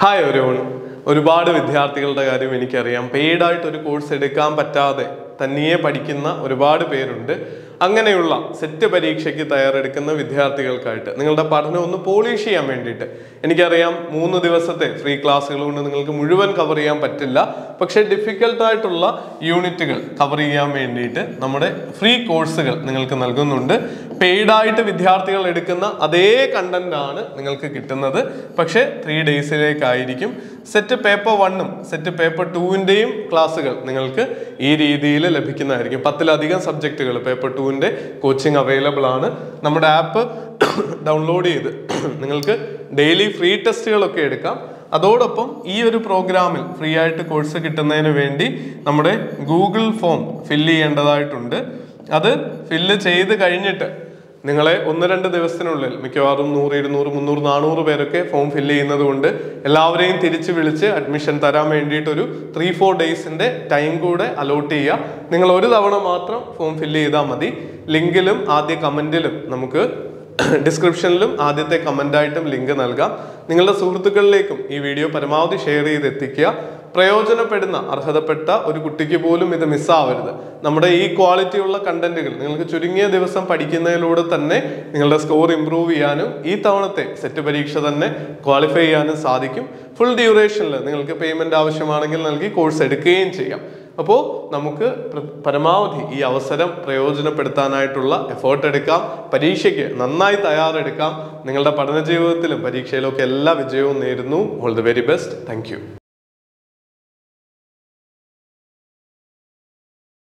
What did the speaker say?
hi ഒരുവൺ ഒരുപാട് വിദ്യാർത്ഥികളുടെ കാര്യം എനിക്കറിയാം പെയ്ഡായിട്ട് ഒരു കോഴ്സ് എടുക്കാൻ പറ്റാതെ തനിയെ പഠിക്കുന്ന ഒരുപാട് പേരുണ്ട് അങ്ങനെയുള്ള സെറ്റ് പരീക്ഷയ്ക്ക് തയ്യാറെടുക്കുന്ന വിദ്യാർത്ഥികൾക്കായിട്ട് നിങ്ങളുടെ പഠനം ഒന്ന് പോളിഷ് ചെയ്യാൻ വേണ്ടിയിട്ട് എനിക്കറിയാം മൂന്ന് ദിവസത്തെ ഫ്രീ ക്ലാസ്സുകൾ കൊണ്ട് നിങ്ങൾക്ക് മുഴുവൻ കവർ ചെയ്യാൻ പറ്റില്ല പക്ഷേ ഡിഫിക്കൽട്ടായിട്ടുള്ള യൂണിറ്റുകൾ കവർ ചെയ്യാൻ വേണ്ടിയിട്ട് നമ്മുടെ ഫ്രീ കോഴ്സുകൾ നിങ്ങൾക്ക് നൽകുന്നുണ്ട് പെയ്ഡായിട്ട് വിദ്യാർത്ഥികൾ എടുക്കുന്ന അതേ കണ്ടന്റ് ആണ് നിങ്ങൾക്ക് കിട്ടുന്നത് പക്ഷേ ത്രീ ഡേയ്സിലേക്കായിരിക്കും സെറ്റ് പേപ്പർ വണ്ണും സെറ്റ് പേപ്പർ ടൂവിൻ്റെയും ക്ലാസ്സുകൾ നിങ്ങൾക്ക് ഈ രീതിയിൽ ലഭിക്കുന്നതായിരിക്കും പത്തിലധികം സബ്ജക്റ്റുകൾ പേപ്പർ ടൂവിൻ്റെ കോച്ചിങ് അവൈലബിൾ ആണ് നമ്മുടെ ആപ്പ് ഡൗൺലോഡ് ചെയ്ത് നിങ്ങൾക്ക് ഡെയിലി ഫ്രീ ടെസ്റ്റുകളൊക്കെ എടുക്കാം അതോടൊപ്പം ഈ ഒരു പ്രോഗ്രാമിൽ ഫ്രീ ആയിട്ട് കോഴ്സ് കിട്ടുന്നതിന് വേണ്ടി നമ്മുടെ ഗൂഗിൾ ഫോം ഫില്ല് ചെയ്യേണ്ടതായിട്ടുണ്ട് അത് ഫില്ല് ചെയ്ത് കഴിഞ്ഞിട്ട് നിങ്ങളെ ഒന്ന് രണ്ട് ദിവസത്തിനുള്ളിൽ മിക്കവാറും നൂറ് ഇരുന്നൂറ് മുന്നൂറ് നാനൂറ് പേരൊക്കെ ഫോം ഫില്ല് ചെയ്യുന്നത് കൊണ്ട് എല്ലാവരെയും തിരിച്ച് വിളിച്ച് അഡ്മിഷൻ തരാൻ വേണ്ടിയിട്ട് ഒരു ത്രീ ഫോർ ഡേയ്സിന്റെ ടൈം കൂടെ അലോട്ട് ചെയ്യുക നിങ്ങൾ ഒരു തവണ മാത്രം ഫോം ഫില്ല് ചെയ്താൽ മതി ലിങ്കിലും ആദ്യ കമന്റിലും നമുക്ക് ഡിസ്ക്രിപ്ഷനിലും ആദ്യത്തെ കമൻ്റായിട്ടും ലിങ്ക് നൽകാം നിങ്ങളുടെ സുഹൃത്തുക്കളിലേക്കും ഈ വീഡിയോ പരമാവധി ഷെയർ ചെയ്ത് എത്തിക്കുക പ്രയോജനപ്പെടുന്ന അർഹതപ്പെട്ട ഒരു കുട്ടിക്ക് പോലും ഇത് മിസ്സാവരുത് നമ്മുടെ ഈ ക്വാളിറ്റിയുള്ള കണ്ടന്റുകൾ നിങ്ങൾക്ക് ചുരുങ്ങിയ ദിവസം പഠിക്കുന്നതിലൂടെ തന്നെ നിങ്ങളുടെ സ്കോർ ഇമ്പ്രൂവ് ചെയ്യാനും ഈ തവണത്തെ സെറ്റ് പരീക്ഷ തന്നെ ക്വാളിഫൈ ചെയ്യാനും സാധിക്കും ഫുൾ ഡ്യൂറേഷനിൽ നിങ്ങൾക്ക് പേയ്മെന്റ് ആവശ്യമാണെങ്കിൽ നൽകി കോഴ്സ് എടുക്കുകയും ചെയ്യാം അപ്പോൾ നമുക്ക് പ്ര- പരമാവധി ഈ അവസരം പ്രയോജനപ്പെടുത്താനായിട്ടുള്ള എഫേർട്ട് എടുക്കാം പരീക്ഷയ്ക്ക് നന്നായി തയ്യാറെടുക്കാം നിങ്ങളുടെ പഠന ജീവിതത്തിലും പരീക്ഷയിലും ഒക്കെ എല്ലാ വിജയവും നേരുന്നു all the very best thank